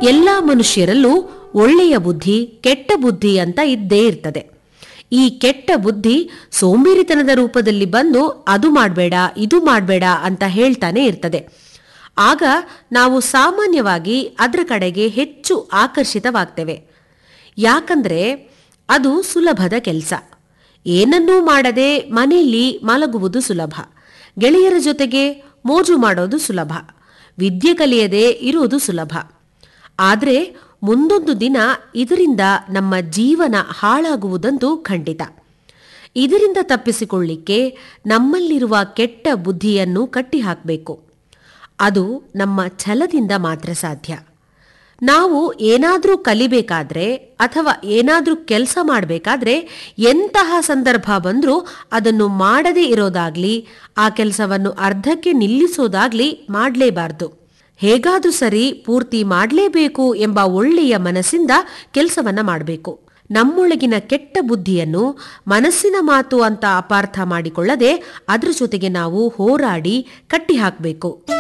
ಎಲ್ಲ ಮನುಷ್ಯರಲ್ಲೂ ಒಳ್ಳೆಯ ಬುದ್ಧಿ ಕೆಟ್ಟ ಬುದ್ಧಿ ಅಂತ ಇದ್ದೇ ಇರ್ತದೆ ಈ ಕೆಟ್ಟ ಬುದ್ಧಿ ಸೋಂಬೇರಿತನದ ರೂಪದಲ್ಲಿ ಬಂದು ಅದು ಮಾಡಬೇಡ ಇದು ಮಾಡಬೇಡ ಅಂತ ಹೇಳ್ತಾನೆ ಇರ್ತದೆ ಆಗ ನಾವು ಸಾಮಾನ್ಯವಾಗಿ ಅದರ ಕಡೆಗೆ ಹೆಚ್ಚು ಆಕರ್ಷಿತವಾಗ್ತೇವೆ ಯಾಕಂದ್ರೆ ಅದು ಸುಲಭದ ಕೆಲಸ ಏನನ್ನೂ ಮಾಡದೆ ಮನೆಯಲ್ಲಿ ಮಲಗುವುದು ಸುಲಭ ಗೆಳೆಯರ ಜೊತೆಗೆ ಮೋಜು ಮಾಡೋದು ಸುಲಭ ವಿದ್ಯೆ ಕಲಿಯದೆ ಇರುವುದು ಸುಲಭ ಆದರೆ ಮುಂದೊಂದು ದಿನ ಇದರಿಂದ ನಮ್ಮ ಜೀವನ ಹಾಳಾಗುವುದಂತೂ ಖಂಡಿತ ಇದರಿಂದ ತಪ್ಪಿಸಿಕೊಳ್ಳಿಕ್ಕೆ ನಮ್ಮಲ್ಲಿರುವ ಕೆಟ್ಟ ಬುದ್ಧಿಯನ್ನು ಕಟ್ಟಿಹಾಕಬೇಕು ಅದು ನಮ್ಮ ಛಲದಿಂದ ಮಾತ್ರ ಸಾಧ್ಯ ನಾವು ಏನಾದರೂ ಕಲಿಬೇಕಾದ್ರೆ ಅಥವಾ ಏನಾದರೂ ಕೆಲಸ ಮಾಡಬೇಕಾದ್ರೆ ಎಂತಹ ಸಂದರ್ಭ ಬಂದರೂ ಅದನ್ನು ಮಾಡದೇ ಇರೋದಾಗ್ಲಿ ಆ ಕೆಲಸವನ್ನು ಅರ್ಧಕ್ಕೆ ನಿಲ್ಲಿಸೋದಾಗ್ಲಿ ಮಾಡಲೇಬಾರ್ದು ಹೇಗಾದ್ರೂ ಸರಿ ಪೂರ್ತಿ ಮಾಡಲೇಬೇಕು ಎಂಬ ಒಳ್ಳೆಯ ಮನಸ್ಸಿಂದ ಕೆಲಸವನ್ನ ಮಾಡಬೇಕು ನಮ್ಮೊಳಗಿನ ಕೆಟ್ಟ ಬುದ್ಧಿಯನ್ನು ಮನಸ್ಸಿನ ಮಾತು ಅಂತ ಅಪಾರ್ಥ ಮಾಡಿಕೊಳ್ಳದೆ ಅದ್ರ ಜೊತೆಗೆ ನಾವು ಹೋರಾಡಿ ಕಟ್ಟಿಹಾಕಬೇಕು